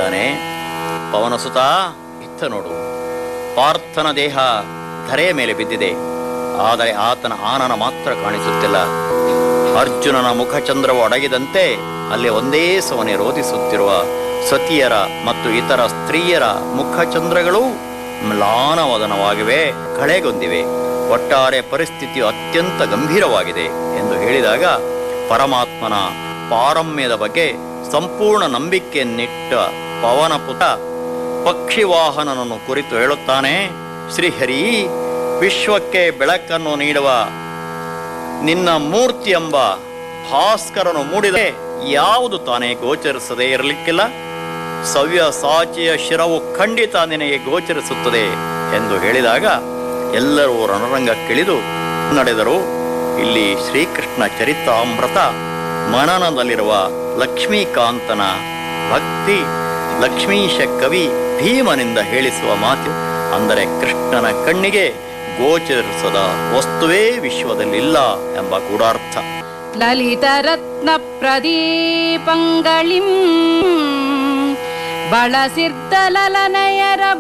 ಹೇಳಿದ್ದಾನೆ ಪವನಸುತ ಇತ್ತ ನೋಡು ಪಾರ್ಥನ ದೇಹ ಧರೆಯ ಮೇಲೆ ಬಿದ್ದಿದೆ ಆದರೆ ಆತನ ಆನನ ಮಾತ್ರ ಕಾಣಿಸುತ್ತಿಲ್ಲ ಅರ್ಜುನನ ಮುಖಚಂದ್ರವು ಅಡಗಿದಂತೆ ಅಲ್ಲಿ ಒಂದೇ ಸವನೆ ರೋಧಿಸುತ್ತಿರುವ ಸತಿಯರ ಮತ್ತು ಇತರ ಸ್ತ್ರೀಯರ ಮುಖಚಂದ್ರಗಳು ಮ್ಲಾನವದನವಾಗಿವೆ ಕಳೆಗೊಂದಿವೆ ಒಟ್ಟಾರೆ ಪರಿಸ್ಥಿತಿಯು ಅತ್ಯಂತ ಗಂಭೀರವಾಗಿದೆ ಎಂದು ಹೇಳಿದಾಗ ಪರಮಾತ್ಮನ ಪಾರಮ್ಯದ ಬಗ್ಗೆ ಸಂಪೂರ್ಣ ನಂಬಿಕೆಯನ್ನಿಟ್ಟ ಪವನಪುತ ಪಕ್ಷಿವಾಹನನನ್ನು ಕುರಿತು ಹೇಳುತ್ತಾನೆ ಶ್ರೀಹರಿ ವಿಶ್ವಕ್ಕೆ ಬೆಳಕನ್ನು ನೀಡುವ ನಿನ್ನ ಮೂರ್ತಿ ಎಂಬ ಭಾಸ್ಕರನು ಮೂಡಿದೆ ಯಾವುದು ತಾನೇ ಗೋಚರಿಸದೇ ಇರಲಿಕ್ಕಿಲ್ಲ ಸವ್ಯ ಸಾಚಿಯ ಶಿರವು ಖಂಡಿತ ನಿನಗೆ ಗೋಚರಿಸುತ್ತದೆ ಎಂದು ಹೇಳಿದಾಗ ಎಲ್ಲರೂ ರಣರಂಗಕ್ಕಿಳಿದು ನಡೆದರು ಇಲ್ಲಿ ಶ್ರೀಕೃಷ್ಣ ಚರಿತಾಮೃತ ಮನನದಲ್ಲಿರುವ ಲಕ್ಷ್ಮೀಕಾಂತನ ಭಕ್ತಿ ಲಕ್ಷ್ಮೀಶ ಕವಿ ಭೀಮನಿಂದ ಹೇಳಿಸುವ ಮಾತು ಅಂದರೆ ಕೃಷ್ಣನ ಕಣ್ಣಿಗೆ ಗೋಚರಿಸದ ವಸ್ತುವೇ ವಿಶ್ವದಲ್ಲಿಲ್ಲ ಎಂಬ ಗೂಢಾರ್ಥ ಲಲಿತರತ್ನ ಪ್ರದೀಪಂಗಳಿಂ ಬಳಸಿರ್ದಲಲನಯರ